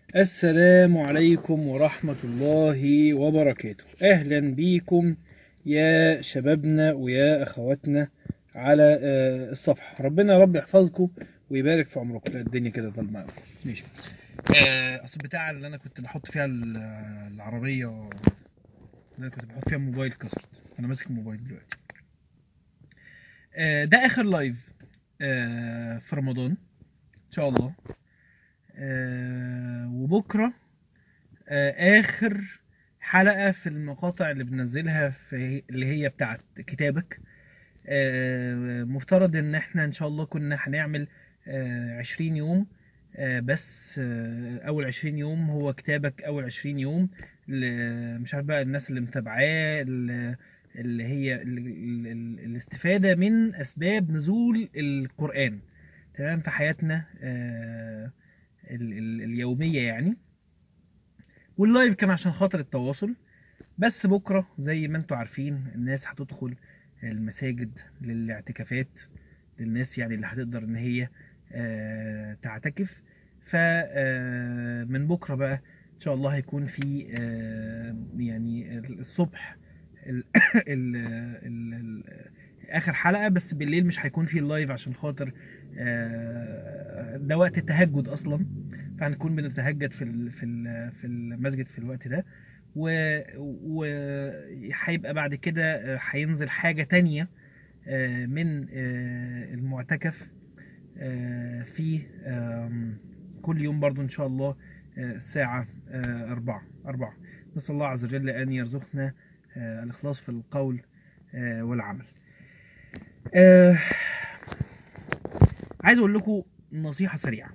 السلام عليكم ورحمة الله وبركاته أهلا بيكم يا شبابنا ويا أخواتنا على آه، الصفحة ربنا يا رب يحفظكم ويبارك في عمركم لا الدنيا كده ضلمة أوي. ماشي آه، أصل بتاع اللي أنا كنت بحط فيها ال- العربية اللي أنا كنت بحط فيها الموبايل كسرت أنا ماسك الموبايل دلوقتي آه، ده آخر لايف آه، في رمضان إن شاء الله آه، وبكرة آه، آخر حلقة في المقاطع اللي بننزلها في اللي هي بتاعت كتابك آه، مفترض ان احنا ان شاء الله كنا هنعمل آه، عشرين يوم آه، بس آه، اول عشرين يوم هو كتابك اول عشرين يوم ل- مش عارف بقى الناس اللي متابعاه ال- اللي هي ال- ال- ال- الاستفادة من اسباب نزول القرآن تمام في حياتنا آه، ال- ال- اليومية يعني واللايف كان عشان خاطر التواصل بس بكرة زي ما انتوا عارفين الناس هتدخل المساجد للاعتكافات للناس يعني اللي هتقدر ان هي آه، تعتكف فمن بكرة بقى ان شاء الله هيكون في آه، يعني الصبح ال ال ال ال اخر حلقة بس بالليل مش هيكون في اللايف عشان خاطر آه، ده وقت التهجد اصلا فهنكون بنتهجد في ال- في ال- في المسجد في الوقت ده وهيبقى بعد كده آه، هينزل حاجة تانية آه، من آه، المعتكف آه، في آم، كل يوم برضو إن شاء الله آه، الساعة آه، أربعة أربعة نسأل الله عز وجل أن يرزقنا آه، الإخلاص في القول آه، والعمل آه، عايز أقول لكم نصيحة سريعة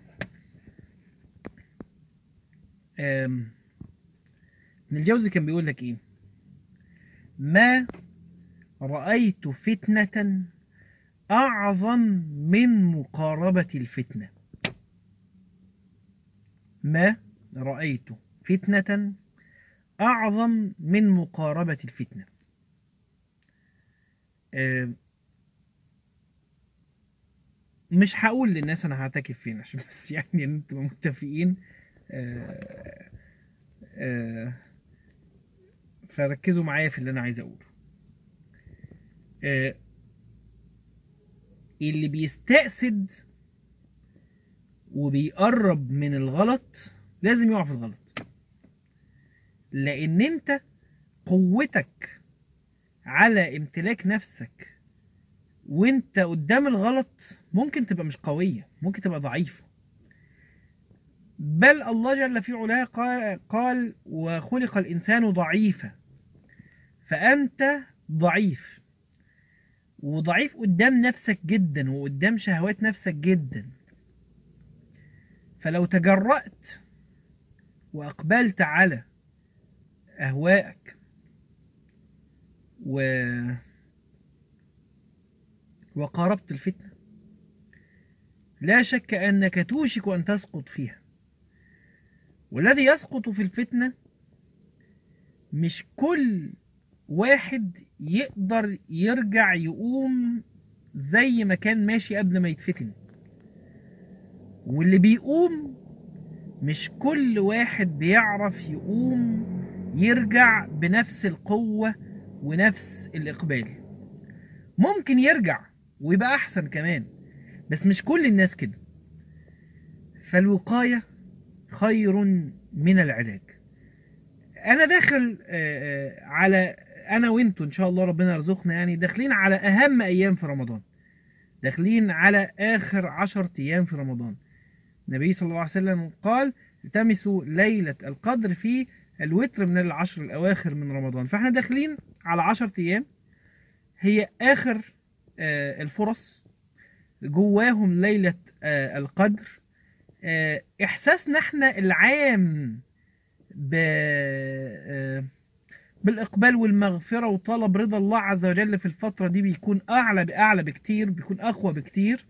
آم، ابن الجوزي كان بيقول لك ايه ما رأيت فتنة أعظم من مقاربة الفتنة ما رأيت فتنة أعظم من مقاربة الفتنة آه، مش هقول للناس أنا هعتكف فين عشان بس يعني انتوا متفقين آه، آه، فركزوا معايا في اللي أنا عايز أقوله آه، اللي بيستأسد وبيقرب من الغلط لازم يقع في الغلط لان انت قوتك على امتلاك نفسك وانت قدام الغلط ممكن تبقى مش قوية ممكن تبقى ضعيفة بل الله جل في علاه قال, قال وخلق الإنسان ضعيفا فأنت ضعيف وضعيف قدام نفسك جدا وقدام شهوات نفسك جدا فلو تجرأت وأقبلت على أهوائك و وقاربت الفتنة لا شك أنك توشك أن تسقط فيها والذي يسقط في الفتنة مش كل واحد يقدر يرجع يقوم زي ما كان ماشي قبل ما يتفتن واللي بيقوم مش كل واحد بيعرف يقوم يرجع بنفس القوة ونفس الإقبال ممكن يرجع ويبقى أحسن كمان بس مش كل الناس كده فالوقاية خير من العلاج أنا داخل آه، آه، على أنا وأنتوا إن شاء الله ربنا يرزقنا يعني داخلين على أهم أيام في رمضان داخلين على آخر عشر أيام في رمضان النبي صلى الله عليه وسلم قال التمسوا ليلة القدر في الوتر من العشر الأواخر من رمضان فاحنا داخلين على عشر أيام هي آخر آه، الفرص جواهم ليلة آه، القدر آه، إحساسنا احنا العام ب آه، بالإقبال والمغفرة وطلب رضا الله عز وجل في الفترة دي بيكون أعلى بأعلى بكتير بيكون أقوى بكتير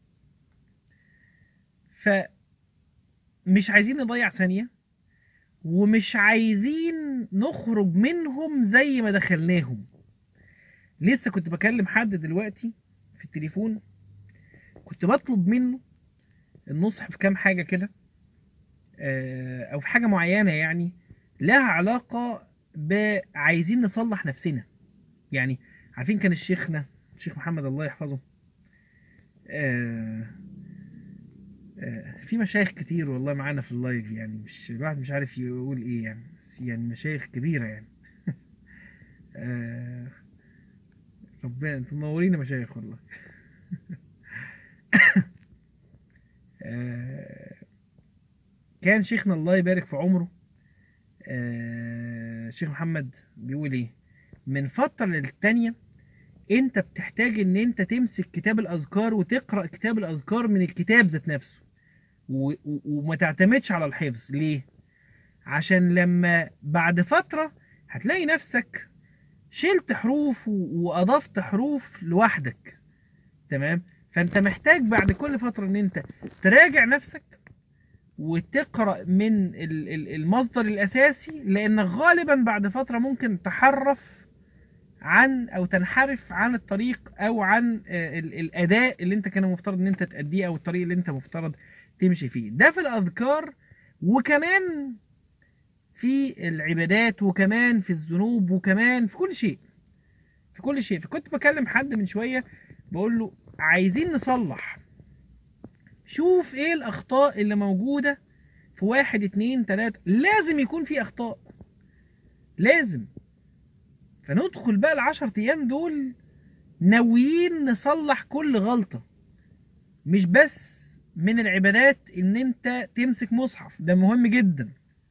فمش عايزين نضيع ثانية ومش عايزين نخرج منهم زي ما دخلناهم لسه كنت بكلم حد دلوقتي في التليفون كنت بطلب منه النصح في كام حاجة كده آه، او في حاجه معينه يعني لها علاقه بعايزين نصلح نفسنا يعني عارفين كان الشيخنا الشيخ محمد الله يحفظه آه، آه، في مشايخ كتير والله معانا في اللايف يعني مش الواحد مش عارف يقول ايه يعني بس يعني مشايخ كبيره يعني آه، ربنا انتوا منورين يا مشايخ والله آه، كان شيخنا الله يبارك في عمره آه، شيخ محمد بيقول ايه من فترة للتانية انت بتحتاج ان انت تمسك كتاب الاذكار وتقرأ كتاب الاذكار من الكتاب ذات نفسه و- و- وما تعتمدش على الحفظ ليه عشان لما بعد فترة هتلاقي نفسك شلت حروف و- واضفت حروف لوحدك تمام فانت محتاج بعد كل فترة ان انت تراجع نفسك وتقرأ من ال- ال- المصدر الاساسي لانك غالبا بعد فترة ممكن تحرف عن او تنحرف عن الطريق او عن آه، ال- الاداء اللي انت كان مفترض ان انت تأديه او الطريق اللي انت مفترض تمشي فيه ده في الاذكار وكمان في العبادات وكمان في الذنوب وكمان في كل شيء في كل شيء فكنت بكلم حد من شوية بقول له عايزين نصلح شوف ايه الاخطاء اللي موجودة في واحد اتنين تلاتة لازم يكون في اخطاء لازم فندخل بقى العشر ايام دول ناويين نصلح كل غلطة مش بس من العبادات ان انت تمسك مصحف ده مهم جدا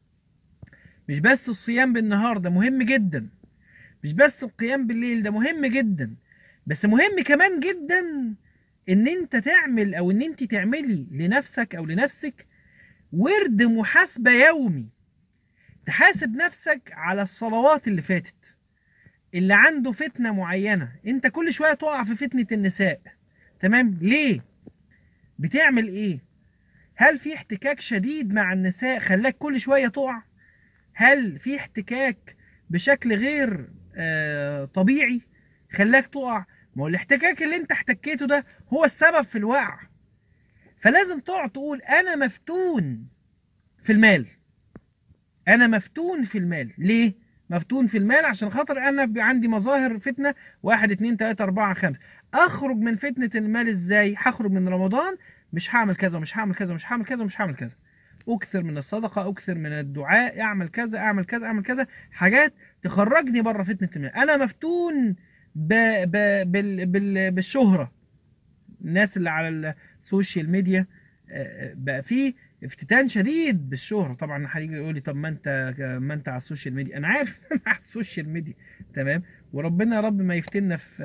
مش بس الصيام بالنهار ده مهم جدا مش بس القيام بالليل ده مهم جدا بس مهم كمان جدا ان انت تعمل او ان انت تعملي لنفسك او لنفسك ورد محاسبة يومي تحاسب نفسك على الصلوات اللي فاتت اللي عنده فتنة معينة انت كل شوية تقع في فتنة النساء تمام ليه بتعمل ايه هل في احتكاك شديد مع النساء خلاك كل شوية تقع هل في احتكاك بشكل غير آه طبيعي خلاك تقع ما هو الاحتكاك اللي انت احتكيته ده هو السبب في الوقع فلازم تقعد تقول انا مفتون في المال انا مفتون في المال ليه مفتون في المال عشان خاطر انا بي- عندي مظاهر فتنة واحد اتنين تلاتة اربعة خمسة اخرج من فتنة المال ازاي هخرج من رمضان مش هعمل كذا ومش هعمل كذا ومش هعمل كذا ومش هعمل كذا اكثر من الصدقة اكثر من الدعاء اعمل كذا اعمل كذا اعمل كذا حاجات تخرجني بره فتنة المال انا مفتون ب... ب... بال... بال... بالشهرة الناس اللي على السوشيال ميديا آه، بقى في افتتان شديد بالشهرة طبعا هيجي يقول لي طب ما انت ما انت على السوشيال ميديا انا عارف انا على السوشيال ميديا تمام وربنا يا رب ما يفتنا في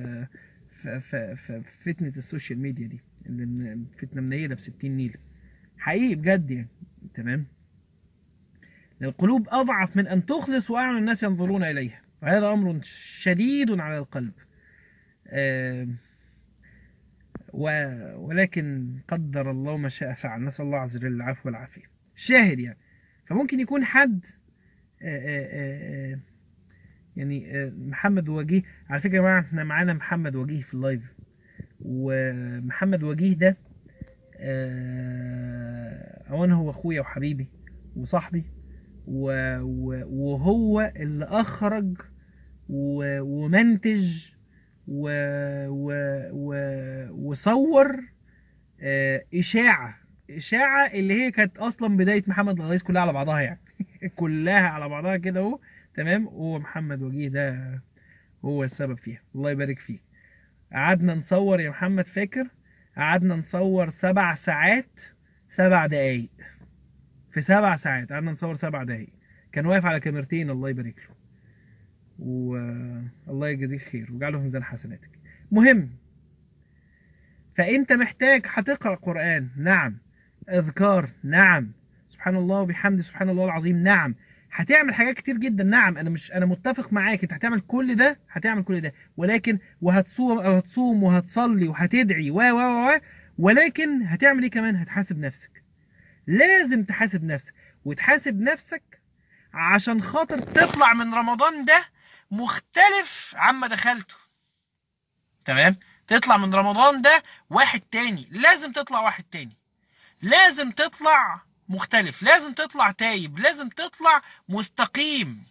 في في, في في فتنة السوشيال ميديا دي اللي فتنة منيلة ب 60 نيلة حقيقي بجد يعني تمام القلوب أضعف من أن تخلص وأعين الناس ينظرون إليها وهذا أمر شديد على القلب آم، و- ولكن قدر الله ما شاء فعل نسأل الله عز وجل العفو والعافية شاهد يعني فممكن يكون حد آه، آه، آه، يعني آه، محمد وجيه على فكرة يا جماعة احنا معانا محمد وجيه في اللايف ومحمد وجيه ده آه، اولا هو اخويا وحبيبي وصاحبي و- و- وهو اللي اخرج و- ومنتج و... و... و... وصور آه، إشاعة إشاعة اللي هي كانت أصلا بداية محمد الغيث كلها على بعضها يعني كلها على بعضها كده أهو تمام ومحمد وجيه ده هو السبب فيها الله يبارك فيه قعدنا نصور يا محمد فاكر قعدنا نصور سبع ساعات سبع دقايق في سبع ساعات قعدنا نصور سبع دقايق كان واقف على كاميرتين الله يبارك له والله يجزيك خير ويجعله في ميزان حسناتك مهم فانت محتاج هتقرا قران نعم اذكار نعم سبحان الله وبحمده سبحان الله العظيم نعم هتعمل حاجات كتير جدا نعم انا مش انا متفق معاك انت هتعمل كل ده هتعمل كل ده ولكن وهتصوم وهتصوم وهتصلي وهتدعي و و و ولكن هتعمل ايه كمان هتحاسب نفسك لازم تحاسب نفسك وتحاسب نفسك عشان خاطر تطلع من رمضان ده مختلف عما دخلته تمام تطلع من رمضان ده واحد تاني لازم تطلع واحد تاني لازم تطلع مختلف لازم تطلع تايب لازم تطلع مستقيم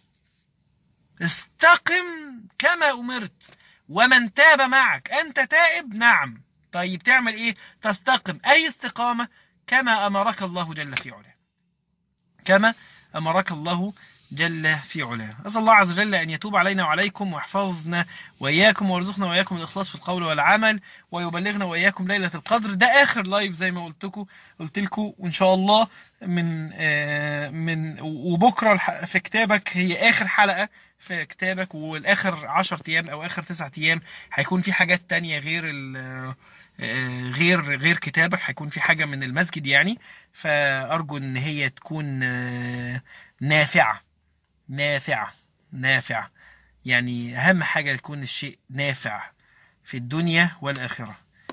استقم كما أمرت ومن تاب معك أنت تائب نعم طيب تعمل إيه تستقم أي استقامة كما أمرك الله جل في علاه كما أمرك الله جل في علاه أسأل الله عز وجل أن يتوب علينا وعليكم ويحفظنا وإياكم ويرزقنا وإياكم الإخلاص في القول والعمل ويبلغنا وإياكم ليلة القدر ده آخر لايف زي ما قلت لكم قلت لكم وإن شاء الله من آه من وبكرة الح- في كتابك هي آخر حلقة في كتابك والآخر 10 أيام أو آخر 9 أيام هيكون في حاجات تانية غير ال آه، غير غير كتابك هيكون في حاجة من المسجد يعني فأرجو إن هي تكون آه، نافعة نافعة نافعة يعني أهم حاجة يكون الشيء نافع في الدنيا والآخرة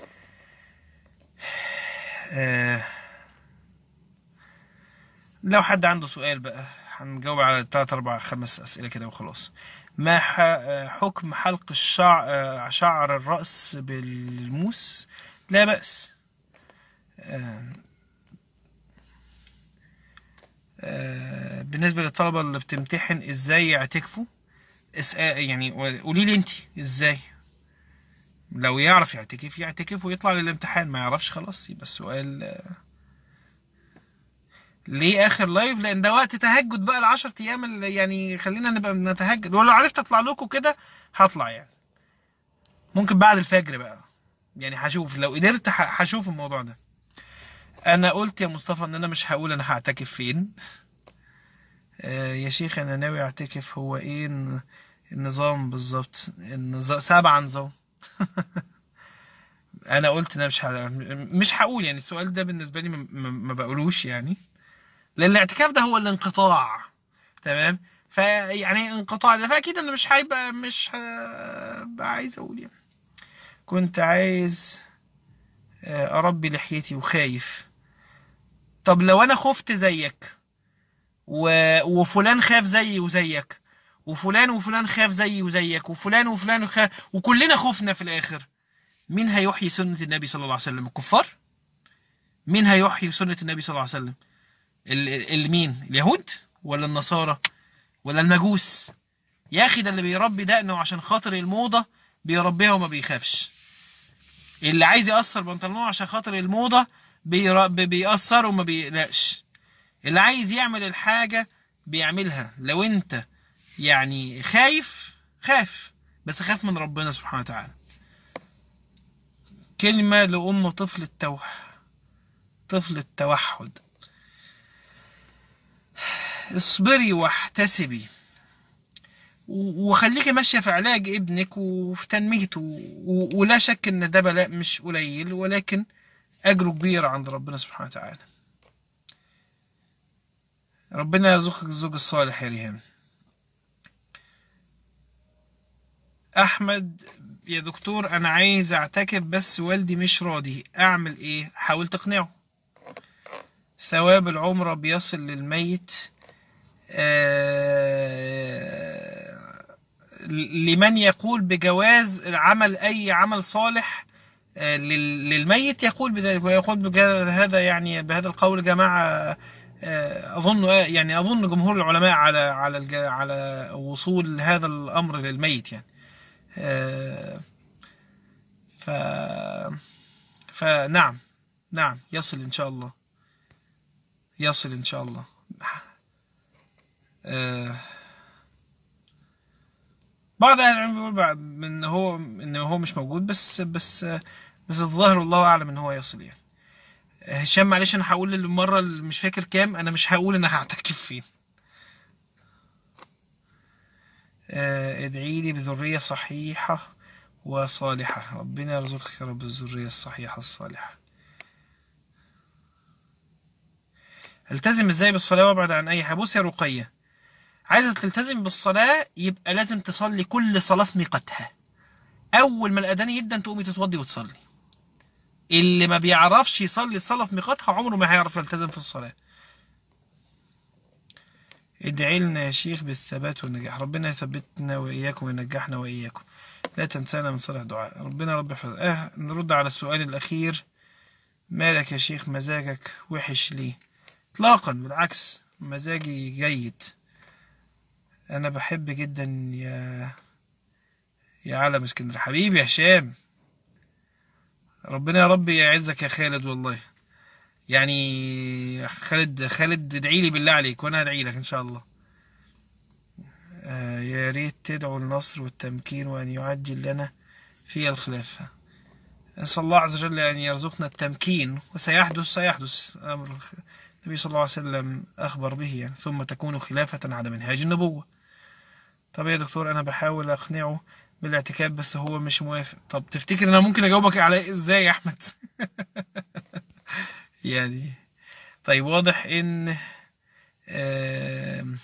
آه، لو حد عنده سؤال بقى هنجاوب على 3 4 5 أسئلة كده وخلاص ما ح- آه، حكم حلق الشعر شعر الرأس بالموس لا بأس آه، آه، بالنسبة للطلبة اللي بتمتحن ازاي يعتكفوا اس- آه، يعني قولي لي انت ازاي لو يعرف يعتكف يعتكف ويطلع للامتحان ما يعرفش خلاص يبقى السؤال آه، ليه اخر لايف لان ده وقت تهجد بقى العشر ايام اللي يعني خلينا نبقى نتهجد ولو عرفت اطلع لكم كده هطلع يعني ممكن بعد الفجر بقى يعني هشوف لو قدرت ه- هشوف الموضوع ده انا قلت يا مصطفى ان انا مش هقول انا هعتكف فين آه، يا شيخ انا ناوي اعتكف هو ايه الن- النظام بالظبط النظام سبعة نظام انا قلت ان انا مش ه... مش هقول يعني السؤال ده بالنسبه لي ما, ما ما بقولوش يعني لان الاعتكاف ده هو الانقطاع تمام فيعني انقطاع ده فاكيد انا مش هيبقى مش هبقى عايز اقول يعني كنت عايز آه، اربي لحيتي وخايف طب لو انا خفت زيك و... وفلان خاف زيي وزيك وفلان وفلان خاف زيي وزيك وفلان وفلان خاف وكلنا خفنا في الاخر مين هيحيي سنة النبي صلى الله عليه وسلم الكفار مين هيحيي سنة النبي صلى الله عليه وسلم ال... ال... مين اليهود ولا النصارى ولا المجوس يا اخي ده اللي بيربي دقنه عشان خاطر الموضة بيربيها وما بيخافش اللي عايز يقصر بنطلونه عشان خاطر الموضة بير... بي- بيقصر وما بيقلقش اللي عايز يعمل الحاجة بيعملها لو انت يعني خايف خاف بس خاف من ربنا سبحانه وتعالى كلمة لأم طفل التوح طفل التوحد اصبري واحتسبي و- وخليكي ماشية في علاج ابنك وفي تنميته و- ولا شك ان ده بلاء مش قليل ولكن اجره كبير عند ربنا سبحانه وتعالى ربنا يرزقك الزوج الصالح يا ريهام احمد يا دكتور انا عايز اعتكف بس والدي مش راضي اعمل ايه حاول تقنعه ثواب العمرة بيصل للميت آه، لمن يقول بجواز عمل اي عمل صالح آه، لل- للميت يقول بذلك ويقول بجا- هذا يعني بهذا القول جماعة آه، اظن يعني اظن جمهور العلماء على على الج- على وصول هذا الامر للميت يعني آه، ف فنعم نعم يصل ان شاء الله يصل ان شاء الله آه، بعض اهل العلم بيقول بعد ان هو ان هو مش موجود بس بس بس الظاهر والله اعلم ان هو يصل يعني هشام معلش انا هقول المره اللي مش فاكر كام انا مش هقول انا هعتكف فين آه، ادعي لي بذريه صحيحه وصالحه ربنا يرزقك يا رب الذريه الصحيحه الصالحه التزم ازاي بالصلاه وابعد عن اي حاجه بص يا رقيه عايزه تلتزم بالصلاه يبقى لازم تصلي كل صلاه في ميقاتها اول ما الاذان يدن تقومي تتوضي وتصلي اللي ما بيعرفش يصلي الصلاه في ميقاتها عمره ما هيعرف يلتزم في الصلاه ادعي لنا يا شيخ بالثبات والنجاح ربنا يثبتنا واياكم وينجحنا واياكم لا تنسانا من صالح دعاء ربنا رب يحفظ اه نرد على السؤال الاخير مالك يا شيخ مزاجك وحش ليه اطلاقا بالعكس مزاجي جيد انا بحب جدا يا يا علم اسكندر حبيبي يا هشام ربنا يا رب يعزك يا خالد والله يعني خالد خالد ادعي لي بالله عليك وانا هدعي لك ان شاء الله آه يا ريت تدعو النصر والتمكين وان يعجل لنا في الخلافة نسأل الله عز وجل أن يرزقنا التمكين وسيحدث سيحدث أمر النبي صلى الله عليه وسلم أخبر به يعني ثم تكون خلافة على منهاج النبوة طب يا دكتور أنا بحاول أقنعه بالاعتكاف بس هو مش موافق طب تفتكر أنا ممكن أجاوبك على إزاي يا أحمد يعني طيب واضح إن آم،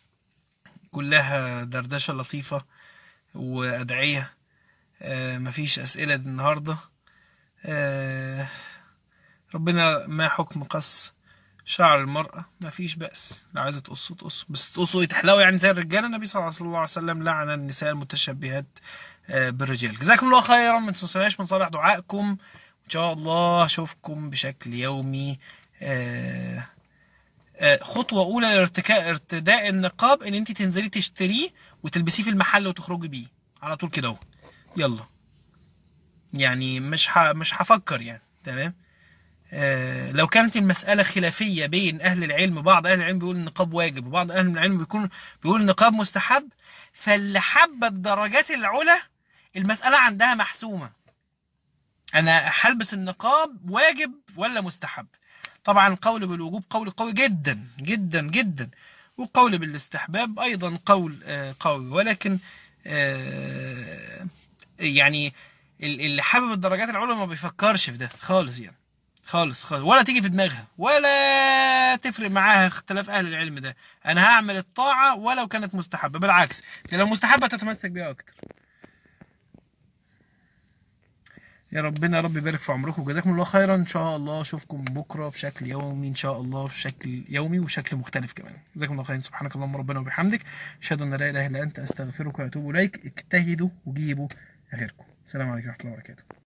كلها دردشة لطيفة وأدعية آه، مفيش أسئلة النهاردة آه، ربنا ما حكم قص شعر المرأة مفيش بأس لو عايزة تقصه تقصه بس تقصه تحلقه يعني زي الرجالة النبي صلى الله عليه وسلم لعن النساء المتشبهات آه، بالرجال جزاكم الله خيرا ما تنسوناش من صالح دعائكم إن شاء الله أشوفكم بشكل يومي آه، آه، خطوة أولى لارتكاء ارتداء النقاب إن أنت تنزلي تشتريه وتلبسيه في المحل وتخرجي بيه على طول كده أهو يلا يعني مش ح... مش هفكر يعني تمام آه لو كانت المسألة خلافية بين أهل العلم بعض أهل العلم بيقول النقاب واجب وبعض أهل العلم بيكون بيقول النقاب مستحب فاللي حب الدرجات العلى المسألة عندها محسومة أنا هلبس النقاب واجب ولا مستحب طبعا القول بالوجوب قول قوي جدا جدا جدا والقول بالاستحباب أيضا قول آه قوي ولكن آه يعني ال- اللي حابب الدرجات العلى ما بيفكرش في ده خالص يعني خالص خالص ولا تيجي في دماغها ولا تفرق معاها اختلاف اهل العلم ده انا هعمل الطاعة ولو كانت مستحبة بالعكس دي لو مستحبة تتمسك بيها اكتر يا ربنا يا رب يبارك في عمركم وجزاكم الله خيرا ان شاء الله اشوفكم بكره بشكل يومي ان شاء الله بشكل يومي وشكل مختلف كمان جزاكم الله خيرا سبحانك اللهم ربنا وبحمدك اشهد ان لا اله الا انت استغفرك واتوب اليك اجتهدوا وجيبوا غيركم السلام عليكم ورحمه الله وبركاته